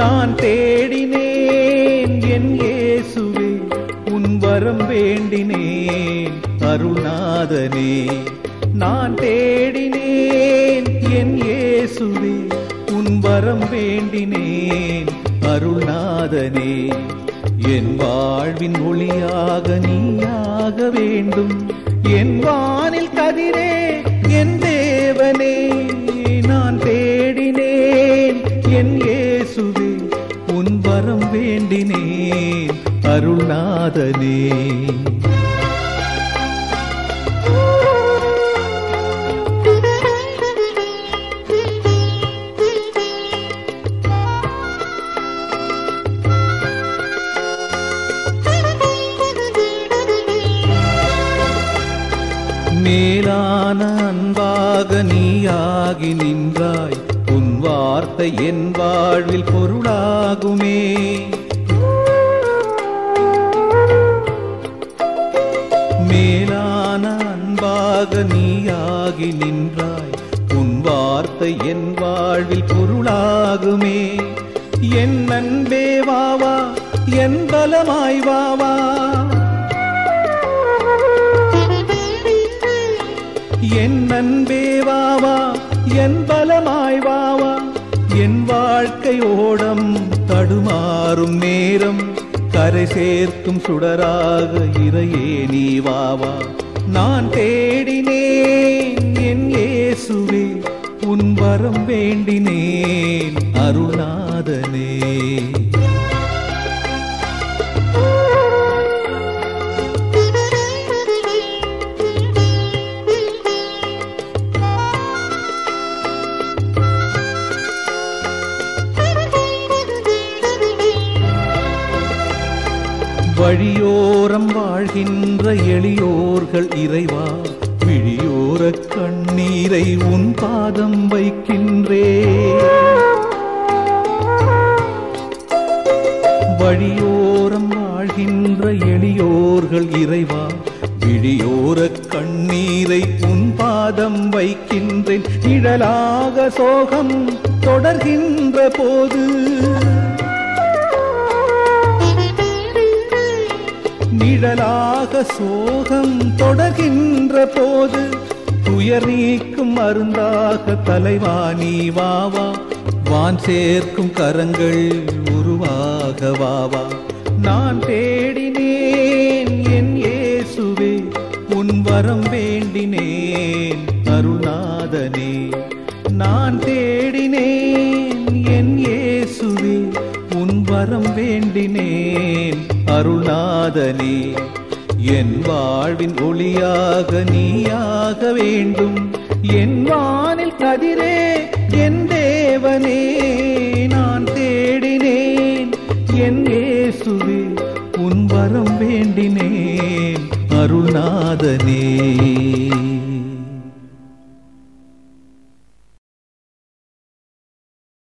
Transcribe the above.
நான் தேடினேன் என் இயேசுவே உன் வரம் வேண்டினேன் அருள்நாதனே நான் தேடினேன் என் இயேசுவே உன் வரம் வேண்டினேன் அருள்நாதனே என் வாழ்வின் ஒளியாக நீயாக வேண்டும் என் வானில் கதிரே என் தேவனே நான் தேடினேன் என் இயேசுவே உன் வரம் வேண்டினேன் அருள்நாதனே மேலான அன்பாக நீயாகி நின்றாய் உன் வார்த்தை என் வாழ்வில் பொருளாகுமே மேலான அன்பாக நீயாகி நின்றாய் உன் வார்த்தை என் வாழ்வில் பொருளாகுமே என் அன்பே வாவா என் பலமாய் வாவா என் அன்பே வாவா என் பலமாய் வாவா என் வாழ்க்கை ஓடம் தடுமாறும் நேரம் கரை சேர்க்கும் சுடராக இறையே நீ வாவா நான் தேடினேன் என் இயேசுவே உன் வரம் வேண்டினேன் அருணாதனே வழியோரம் வாழ்கின்ற எளியோர்கள் இறைவா விழியோர கண்ணீரை உன் பாதம் வைக்கின்றே வழியோரம் வாழ்கின்ற எளியோர்கள் இறைவா விழியோர கண்ணீரை உன் பாதம் வைக்கின்றேன் நிழலாக சோகம் தொடர்கின்ற போது நிழலாக சோகம் தொடர்கின்ற போது துயர் நீக்கும் மருந்தாக தலைவாணி வாவா வான் சேர்க்கும் கரங்கள் உருவாக வாவா நான் தேடினேன் என் இயேசுவே உன் வரம் வேண்டினேன் அருணாதனே நான் தேடினேன் என் இயேசுவே உன் வரம் வேண்டினேன் அருணாதனே என் வாழ்வின் ஒளியாக நீயாக வேண்டும் என் வானில் கதிரே என் தேவனே நான் தேடினேன் என் இயேசுவே உன் வரம் வேண்டினேன் அருணாதனே